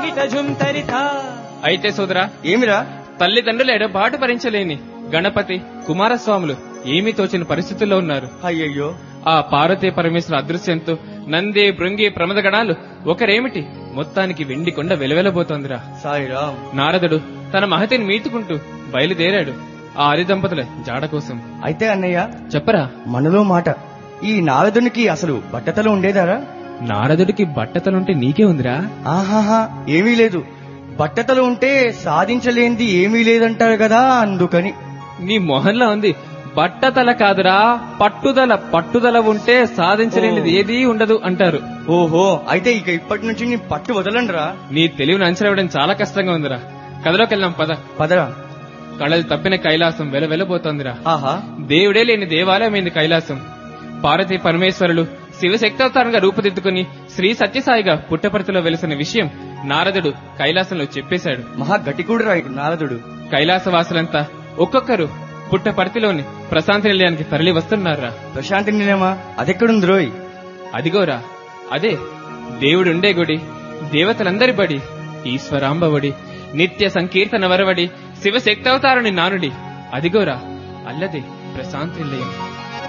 తాయిత ఝుంతరిత అయితే సోదరా ఏమిరా తల్లిదండ్రుల ఎడబాటు భరించలేని గణపతి కుమారస్వాములు ఏమీ తోచిన పరిస్థితుల్లో ఉన్నారు అయ్యయ్యో ఆ పార్వతీ పరమేశ్వర అదృశ్యంతో నంది భృంగి ప్రమద గణాలు ఒకరేమిటి మొత్తానికి వెండి కొండ వెలవెలబోతోందిరా సాయిరామ్ నారదుడు తన మహతిని మీతుకుంటూ బయలుదేరాడు ఆ ఆది దంపతుల జాడ కోసం అయితే అన్నయ్య చెప్పరా మనలో మాట ఈ నారదునికి అసలు బట్టతలు ఉండేదారా నారదుడికి బట్టతలుంటే నీకే ఉందిరా ఆహాహా ఏమీ లేదు బట్టతలు ఉంటే సాధించలేనిది ఏమీ లేదంటారు కదా అందుకని నీ మొహంలో ఉంది బట్టతల కాదురా పట్టుదల పట్టుదల ఉంటే సాధించలేనిది ఓ. ఏదీ ఉండదు అంటారు ఓహో అయితే ఇక ఇప్పటి నుంచి నీ పట్టు వదలండిరా నీ తెలివిని అంచనా వేయడం చాలా కష్టంగా ఉందిరా కథలోకి వెళ్దాం పద పదరా కళలు తప్పిన కైలాసం వెలవెలబోతోందిరా ఆహా దేవుడే లేని దేవాలయమైంది కైలాసం పార్వతీ పరమేశ్వరులు శివశక్తావతారంగా రూపుదిద్దుకుని శ్రీ సత్యసాయిగా పుట్టపర్తిలో వెలిసిన విషయం నారదుడు కైలాసంలో చెప్పేశాడు మహా గట్టికూడురా ఈ నారదుడు కైలాసవాసులంతా ఒక్కొక్కరు పుట్టపర్తిలోని ప్రశాంతి నిలయానికి తరలి వస్తున్నారా ప్రశాంతి నిలయమా అదెక్కడుంది రోయ్ అదిగోరా అదే దేవుడుండే గుడి దేవతలందరి బడి ఈశ్వరాంబవడి నిత్య సంకీర్తన వరవడి శివశక్తవతారుని నానుడి అదిగోరా అల్లదే ప్రశాంతి నిలయం